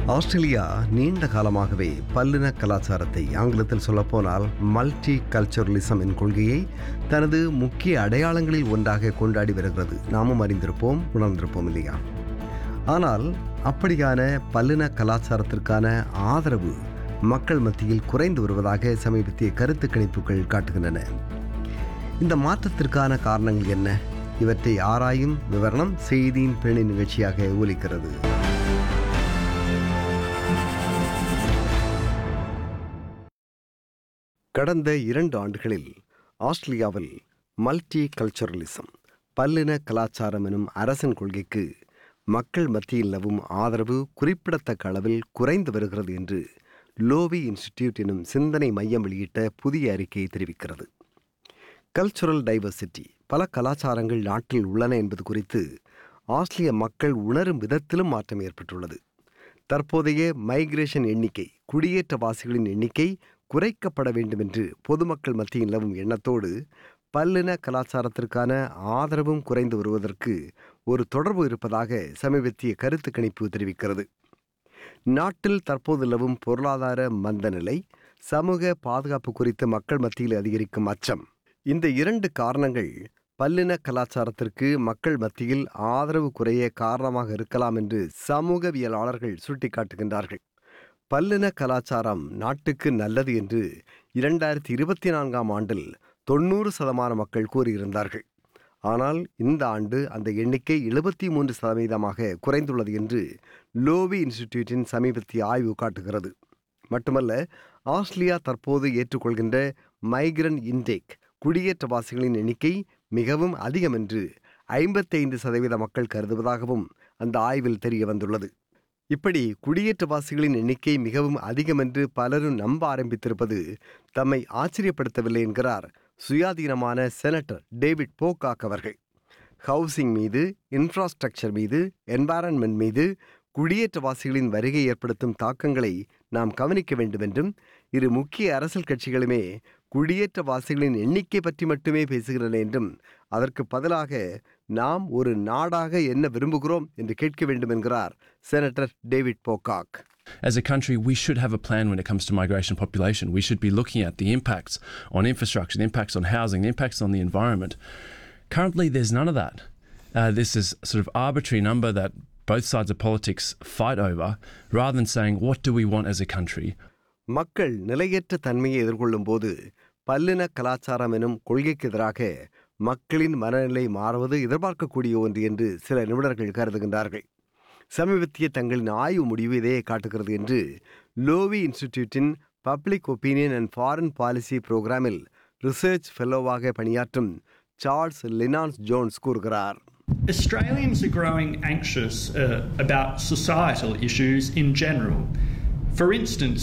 Australia நீண்ட காலமாகவே பல்லின கலாச்சாரத்தை ஆங்கிலத்தில் சொல்லப்போனால் மல்டி கல்ச்சரலிசம் என் கொள்கையை தனது முக்கிய அடையாளங்களில் ஒன்றாக கொண்டாடி வருகிறது நாமும் அறிந்திருப்போம் உணர்ந்திருப்போம் இல்லையா ஆனால் அப்படியான பல்லின கலாச்சாரத்திற்கான ஆதரவு மக்கள் மத்தியில் குறைந்து வருவதாக சமீபத்திய கருத்து கணிப்புகள் காட்டுகின்றன இந்த மாற்றத்திற்கான காரணங்கள் என்ன இவற்றை ஆராயும் விவரணம் செய்தியின் பேணி நிகழ்ச்சியாக ஒலிக்கிறது கடந்த இரண்டு ஆண்டுகளில் ஆஸ்திரேலியாவில் மல்டி கல்ச்சரலிசம் பல்லின கலாச்சாரம் எனும் அரசின் கொள்கைக்கு மக்கள் மத்தியில் நிலவும் ஆதரவு குறிப்பிடத்தக்க அளவில் குறைந்து வருகிறது என்று லோவி இன்ஸ்டிடியூட் எனும் சிந்தனை மையம் வெளியிட்ட புதிய அறிக்கை தெரிவிக்கிறது கல்ச்சுரல் டைவர்சிட்டி பல கலாச்சாரங்கள் நாட்டில் உள்ளன என்பது குறித்து ஆஸ்திரேலிய மக்கள் உணரும் விதத்திலும் மாற்றம் ஏற்பட்டுள்ளது தற்போதைய மைக்ரேஷன் எண்ணிக்கை குடியேற்றவாசிகளின் எண்ணிக்கை குறைக்கப்பட வேண்டும் என்று பொதுமக்கள் மத்தியில் நிலவும் எண்ணத்தோடு பல்லின கலாச்சாரத்திற்கான ஆதரவும் குறைந்து வருவதற்கு ஒரு தொடர்பு இருப்பதாக சமீபத்திய கருத்து கணிப்பு தெரிவிக்கிறது நாட்டில் தற்போது நிலவும் பொருளாதார மந்த நிலை சமூக பாதுகாப்பு குறித்து மக்கள் மத்தியில் அதிகரிக்கும் அச்சம் இந்த இரண்டு காரணங்கள் பல்லின கலாச்சாரத்திற்கு மக்கள் மத்தியில் ஆதரவு குறைய காரணமாக இருக்கலாம் என்று சமூகவியலாளர்கள் சுட்டிக்காட்டுகின்றார்கள் பல்லின கலாச்சாரம் நாட்டுக்கு நல்லது என்று இரண்டாயிரத்தி இருபத்தி நான்காம் ஆண்டில் தொண்ணூறு சதமான மக்கள் கூறியிருந்தார்கள் ஆனால் இந்த ஆண்டு அந்த எண்ணிக்கை எழுபத்தி மூன்று சதவீதமாக குறைந்துள்ளது என்று லோவி இன்ஸ்டிடியூட்டின் சமீபத்திய ஆய்வு காட்டுகிறது மட்டுமல்ல ஆஸ்திரேலியா தற்போது ஏற்றுக்கொள்கின்ற மைக்ரன் இன்டேக் குடியேற்றவாசிகளின் எண்ணிக்கை மிகவும் அதிகம் என்று ஐம்பத்தைந்து சதவீத மக்கள் கருதுவதாகவும் அந்த ஆய்வில் தெரிய வந்துள்ளது இப்படி குடியேற்றவாசிகளின் எண்ணிக்கை மிகவும் அதிகம் என்று பலரும் நம்ப ஆரம்பித்திருப்பது தம்மை ஆச்சரியப்படுத்தவில்லை என்கிறார் சுயாதீனமான செனட்டர் டேவிட் போகாக் அவர்கள் ஹவுசிங் மீது இன்ஃப்ராஸ்ட்ரக்சர் மீது என்வாரன்மெண்ட் மீது குடியேற்றவாசிகளின் வருகை ஏற்படுத்தும் தாக்கங்களை நாம் கவனிக்க வேண்டும் என்றும் இரு முக்கிய அரசியல் கட்சிகளுமே குடியேற்றவாசிகளின் எண்ணிக்கை பற்றி மட்டுமே பேசுகின்றன என்றும் அதற்கு பதிலாக நாம் ஒரு நாடாக என்ன விரும்புகிறோம் என்று கேட்க வேண்டும் என்கிறார் senator David Pocock As a country, we should have a plan when it comes to migration population. We should be looking at the impacts on infrastructure, the impacts on housing, the impacts on the environment. Currently, there's none of that. Uh, this is a sort of arbitrary number that both sides of politics fight over, rather than saying, what do we want as a country? மக்கள் நிலையற்ற தன்மையை எதிர்கொள்ளும் போது பல்லின கலாச்சாரம் எனும் கொள்கைக்கு எதிராக மக்களின் மனநிலை மாறுவது எதிர்பார்க்கக்கூடிய ஒன்று என்று சில நிபுணர்கள் கருதுகின்றார்கள் சமீபத்திய தங்களின் ஆய்வு முடிவு இதையே காட்டுகிறது என்று லோவி இன்ஸ்டிடியூட்டின் public opinion and foreign policy புரோகிராமில் ரிசர்ச் ஃபெல்லோவாக பணியாற்றும் சார்ல்ஸ் லினான்ஸ் ஜோன்ஸ் கூறுகிறார் Australians are growing anxious uh, about societal issues in general. For instance,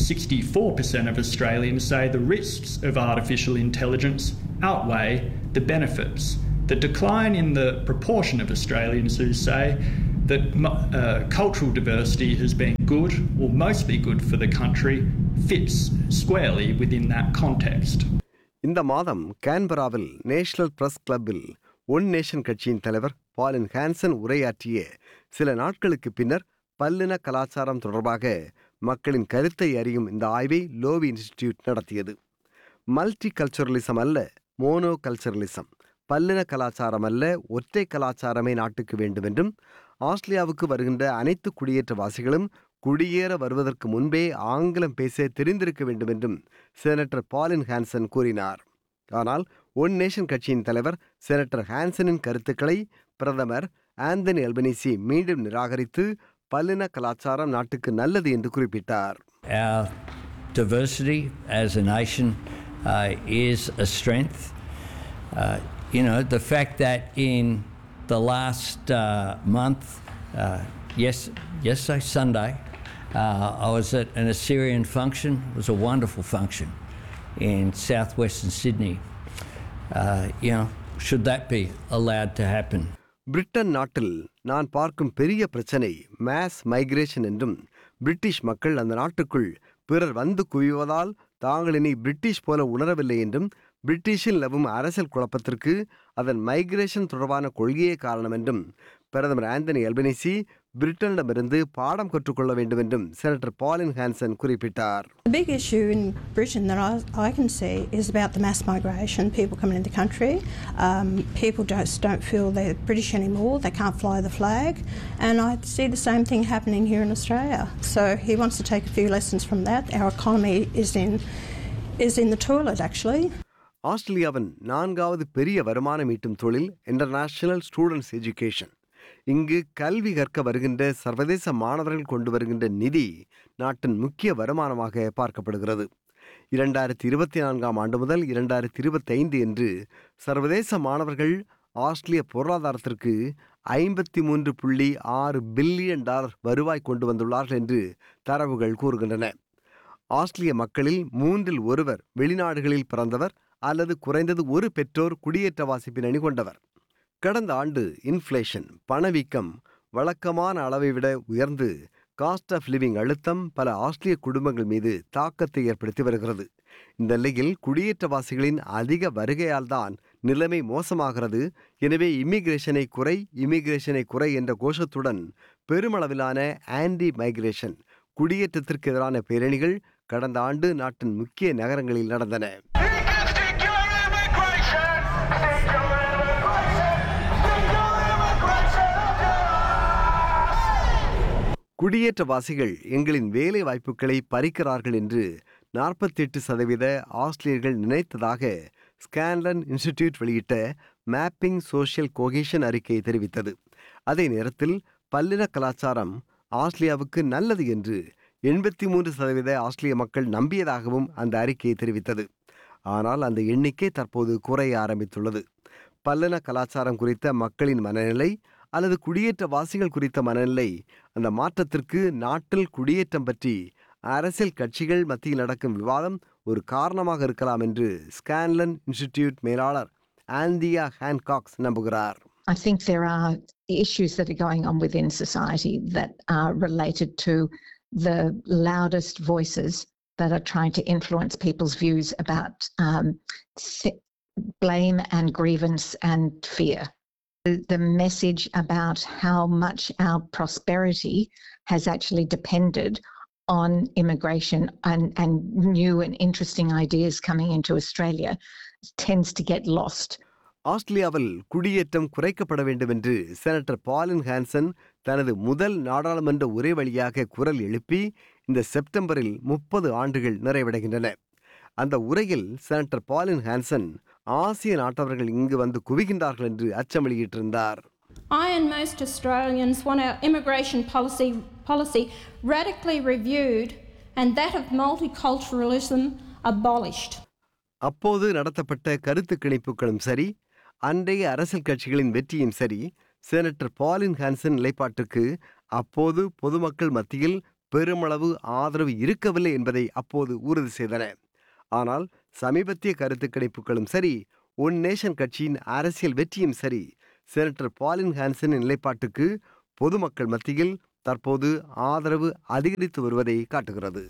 64% of Australians say the risks of artificial intelligence outweigh the benefits. The decline in the proportion of Australians who say that uh, cultural diversity has been good or mostly good for the country fits squarely within that context. இந்த மாதம் கேன்பராவில் national press கிளப்பில் one nation கட்சியின் தலைவர் பாலின் Hanson உரையாற்றிய சில நாட்களுக்கு பின்னர் பல்லின கலாச்சாரம் தொடர்பாக மக்களின் கருத்தை அறியும் இந்த ஆய்வை லோவி இன்ஸ்டிடியூட் நடத்தியது மல்டி கல்ச்சுரலிசம் அல்ல மோனோ கல்ச்சுரலிசம் பல்லின கலாச்சாரம் அல்ல ஒற்றை கலாச்சாரமே நாட்டுக்கு வேண்டும் என்றும் ஆஸ்திரேலியாவுக்கு வருகின்ற அனைத்து குடியேற்றவாசிகளும் குடியேற வருவதற்கு முன்பே ஆங்கிலம் பேச தெரிந்திருக்க வேண்டும் என்றும் செனட்டர் பாலின் ஹான்சன் கூறினார் ஆனால் ஒன் நேஷன் கட்சியின் தலைவர் செனட்டர் ஹான்சனின் கருத்துக்களை பிரதமர் ஆந்தனி அல்பனிசி மீண்டும் நிராகரித்து பல்லின கலாச்சாரம் நாட்டுக்கு நல்லது என்று குறிப்பிட்டார் Our diversity as a nation uh, is a strength. Uh, you know, the fact that in the last uh, month, uh, yes, yesterday, Sunday, uh, I was at an Assyrian function. It was a wonderful function in southwestern Sydney. Uh, you know, should that be allowed to happen? Britain நாட்டில் நான் பார்க்கும் பெரிய பிரச்சனை mass migration என்றும் British மக்கள் அந்த நாட்டுக்குள் பிறர் வந்து குவிவதால் தாங்கள் இனி பிரிட்டிஷ் போல உணரவில்லை என்றும் பிரிட்டிஷில் நிலவும் அரசியல் குழப்பத்திற்கு அதன் மைக்ரேஷன் தொடர்பான கொள்கையே காரணம் என்றும் பிரதமர் ஆந்தனி அல்பனிசி பிரிட்டனிடமிருந்து பாடம் கற்றுக்கொள்ள வேண்டும் என்றும் செனட்டர் பாலின் ஹான்சன் குறிப்பிட்டார் The big issue in Britain that I, I can see is about the mass migration, people coming into the country. Um, people just don't feel they're British anymore, they can't fly the flag, and I see the same thing happening here in Australia. So he wants to take a few lessons from that. Our economy is in, is in the toilet actually. ஆஸ்திரேலியாவின் நான்காவது பெரிய வருமானம் ஈட்டும் தொழில் international students education இங்கு கல்வி கற்க வருகின்ற சர்வதேச மாணவர்கள் கொண்டு வருகின்ற நிதி நாட்டின் முக்கிய வருமானமாக பார்க்கப்படுகிறது இரண்டாயிரத்தி இருபத்தி நான்காம் ஆண்டு முதல் இரண்டாயிரத்தி இருபத்தைந்து என்று சர்வதேச மாணவர்கள் ஆஸ்திரேலிய பொருளாதாரத்திற்கு ஐம்பத்தி மூன்று புள்ளி ஆறு பில்லியன் டாலர் வருவாய் கொண்டு வந்துள்ளார்கள் என்று தரவுகள் கூறுகின்றன ஆஸ்திரேலிய மக்களில் மூன்றில் ஒருவர் வெளிநாடுகளில் பிறந்தவர் அல்லது குறைந்தது ஒரு பெற்றோர் குடியேற்றவாசி பின்னணி கொண்டவர் கடந்த ஆண்டு இன்ஃப்ளேஷன் பணவீக்கம் வழக்கமான அளவை விட உயர்ந்து காஸ்ட் ஆஃப் லிவிங் அழுத்தம் பல ஆஸ்திரேலிய குடும்பங்கள் மீது தாக்கத்தை ஏற்படுத்தி வருகிறது இந்த நிலையில் குடியேற்றவாசிகளின் அதிக வருகையால் தான் நிலைமை மோசமாகிறது எனவே இமிகிரேஷனை குறை இமிகிரேஷனை குறை என்ற கோஷத்துடன் பெருமளவிலான ஆன்டி மைக்ரேஷன் குடியேற்றத்திற்கு எதிரான பேரணிகள் கடந்த ஆண்டு நாட்டின் முக்கிய நகரங்களில் நடந்தன Secure immigration! Secure immigration! Secure immigration! குடியேற்றவாசிகள் எங்களின் வேலை வாய்ப்புகளை பறிக்கிறார்கள் என்று நாற்பத்தி எட்டு சதவீத ஆஸ்திரேலியர்கள் நினைத்ததாக ஸ்கான்லன் இன்ஸ்டிடியூட் வெளியிட்ட மேப்பிங் சோஷியல் கோகேஷன் அறிக்கை தெரிவித்தது அதே நேரத்தில் பல்லின கலாச்சாரம் ஆஸ்திரேலியாவுக்கு நல்லது என்று எண்பத்தி மூன்று சதவீத ஆஸ்திரேலிய மக்கள் நம்பியதாகவும் அந்த அறிக்கை தெரிவித்தது ஆனால் அந்த எண்ணிக்கை தற்போது குறைய ஆரம்பித்துள்ளது பல்லின கலாச்சாரம் குறித்த மக்களின் மனநிலை அல்லது குடியேற்றவாசிகள் குறித்த மனநிலை அந்த மாற்றத்திற்கு நாட்டில் குடியேற்றம் பற்றி அரசியல் கட்சிகள் மத்தியில் நடக்கும் விவாதம் ஒரு காரணமாக இருக்கலாம் என்று ஸ்கான்லன் இன்ஸ்டிடியூட் மேலாளர் ஆந்தியா ஹேன்காக்ஸ் நம்புகிறார் I think there are issues that are going on within society that are related to the loudest voices that are trying to influence people's views about um, si- blame and grievance and fear. The, the message about how much our prosperity has actually depended on immigration and, and new and interesting ideas coming into Australia tends to get lost. ஆஸ்திரேலியாவில் குடியேற்றம் குறைக்கப்பட வேண்டும் என்று senator பாலின் Hanson தனது முதல் நாடாளுமன்ற உரை வழியாக குரல் எழுப்பி இந்த செப்டம்பரில் முப்பது ஆண்டுகள் நிறைவடைகின்றன அந்த உரையில் செனட்டர் பாலின் ஹான்சன் ஆசிய நாட்டவர்கள் இங்கு வந்து குவிகின்றார்கள் என்று அச்சம் வெளியிட்டிருந்தார் I and most Australians want our immigration policy, policy radically reviewed and that of multiculturalism abolished. அப்போது நடத்தப்பட்ட கருத்து கணிப்புகளும் சரி அன்றைய அரசியல் கட்சிகளின் வெற்றியும் சரி செனட்டர் பாலின் ஹான்சன் நிலைப்பாட்டுக்கு அப்போது பொதுமக்கள் மத்தியில் பெருமளவு ஆதரவு இருக்கவில்லை என்பதை அப்போது உறுதி செய்தன ஆனால் சமீபத்திய கருத்து கணிப்புகளும் சரி ஒன் நேஷன் கட்சியின் அரசியல் வெற்றியும் சரி செனட்டர் பாலின் ஹான்சனின் நிலைப்பாட்டுக்கு பொதுமக்கள் மத்தியில் தற்போது ஆதரவு அதிகரித்து வருவதை காட்டுகிறது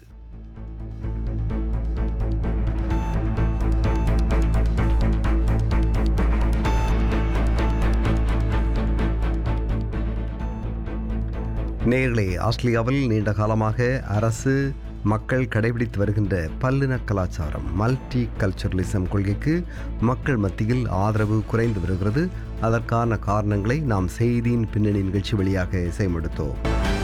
நேர்களே ஆஸ்திரேலியாவில் நீண்ட காலமாக அரசு மக்கள் கடைபிடித்து வருகின்ற பல்லின கலாச்சாரம் மல்டி கல்ச்சரலிசம் கொள்கைக்கு மக்கள் மத்தியில் ஆதரவு குறைந்து வருகிறது அதற்கான காரணங்களை நாம் செய்தியின் பின்னணி நிகழ்ச்சி வழியாக செய்மெடுத்தோம்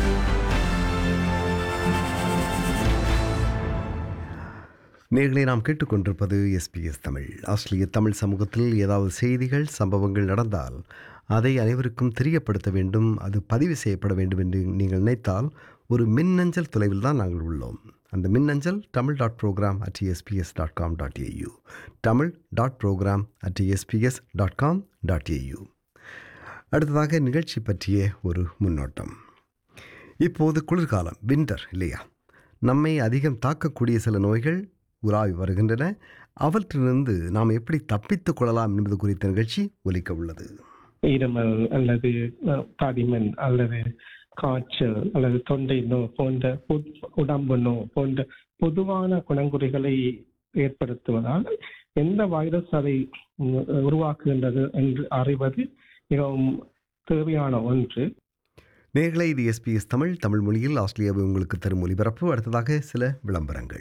நேர்களை நாம் கேட்டுக்கொண்டிருப்பது எஸ்பிஎஸ் தமிழ் ஆஸ்திரேலிய தமிழ் சமூகத்தில் ஏதாவது செய்திகள் சம்பவங்கள் நடந்தால் அதை அனைவருக்கும் தெரியப்படுத்த வேண்டும் அது பதிவு செய்யப்பட வேண்டும் என்று நீங்கள் நினைத்தால் ஒரு மின்னஞ்சல் தொலைவில் தான் நாங்கள் உள்ளோம் அந்த மின்னஞ்சல் Tamil dot program at SBS dot com dot AU Tamil dot program at SBS dot com dot AU அடுத்ததாக நிகழ்ச்சி பற்றிய ஒரு முன்னோட்டம் இப்போது குளிர்காலம் வின்டர் இல்லையா நம்மை அதிகம் தாக்கக்கூடிய சில நோய்கள் உலாவி வருகின்றன அவற்றிலிருந்து நாம் எப்படி தப்பித்துக் கொள்ளலாம் என்பது குறித்த நிகழ்ச்சி ஒலிக்க உள்ளது இருமல் அல்லது அஹ், தடிமன் அல்லது காய்ச்சல் அல்லது தொண்டை நோ போன்ற உட்- உடம்பு நோ போன்ற பொதுவான குணங்குறிகளை ஏற்படுத்துவதால் எந்த வைரஸ் அதை உம், உருவாக்குகின்றது என்று அறிவது மிகவும் தேவையான ஒன்று நேர்களை இது எஸ்பிஎஸ் தமிழ் தமிழ் மொழியில் ஆஸ்திரேலியாவை உங்களுக்கு தரும் ஒலிபரப்பு அடுத்ததாக சில விளம்பரங்கள்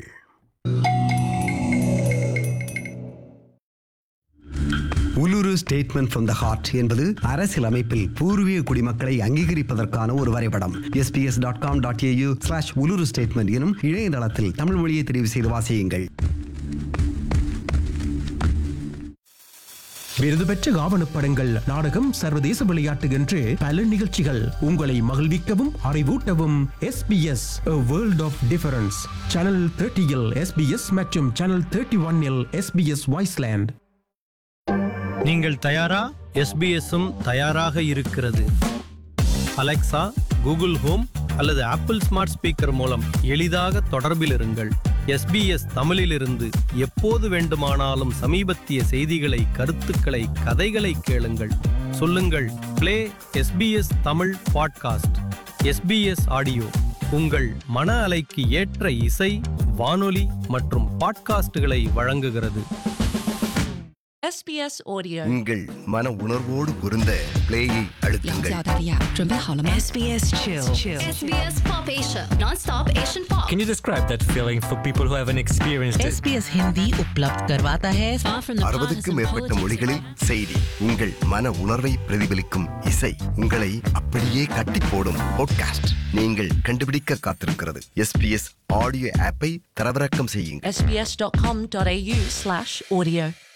Uluru statement from the heart என்பது அரசியல் அமைப்பில் பூர்வீக குடிமக்களை அங்கீகரிப்பதற்கான ஒரு வரைபடம் SBS dot com dot AU slash Uluru statement எனும் இணையதளத்தில் தமிழ் மொழியை தெரிவு செய்து வாசியுங்கள் விருது பெற்ற ஆவணப்படங்கள் நாடகம் சர்வதேச விளையாட்டு என்று பல நிகழ்ச்சிகள் உங்களை மகிழ்விக்கவும் அறிவூட்டவும் SBS world of difference channel தேர்ட்டியில் எஸ்பிஎஸ் மற்றும் சேனல் தேர்ட்டி ஒன்னில் எஸ்பிஎஸ் வாய்ஸ்லேண்ட் நீங்கள் தயாரா எஸ்பிஎஸ்ஸும் தயாராக இருக்கிறது அலெக்சா கூகுள் ஹோம் அல்லது ஆப்பிள் ஸ்மார்ட் ஸ்பீக்கர் மூலம் எளிதாக தொடர்பில் இருங்கள் எஸ்பிஎஸ் தமிழிலிருந்து எப்போது வேண்டுமானாலும் சமீபத்திய செய்திகளை கருத்துக்களை கதைகளை கேளுங்கள் சொல்லுங்கள் play SBS Tamil podcast SBS audio உங்கள் மன அலைக்கு ஏற்ற இசை வானொலி மற்றும் பாட்காஸ்டுகளை வழங்குகிறது SBS Audio。 உங்கள் மன உணர்வோடு பொருந்த பிளேயை 了 அழுத்துங்கள் 解澳大利亚，准备好了吗？SBS Chill。 SBS Pop Asia, non-stop Asian pop. Can you describe that feeling for people who haven't experienced it? SBS Hindi उपलब्ध करवाता है Far from the அறுபதுக்கும் மேற்பட்ட மொழிகளில் செய்தி உங்கள் மன உணர்வை பிரதிபலிக்கும் இசை உங்களை அப்படியே கட்டி போடும் பாட்காஸ்ட் நீங்கள் கண்டுபிடிக்க காத்திருக்கிறது எஸ்பிஎஸ் ஆடியோ ஆப்பை தரவிறக்கம் செய்யுங்கள் sbs.com.au slash audio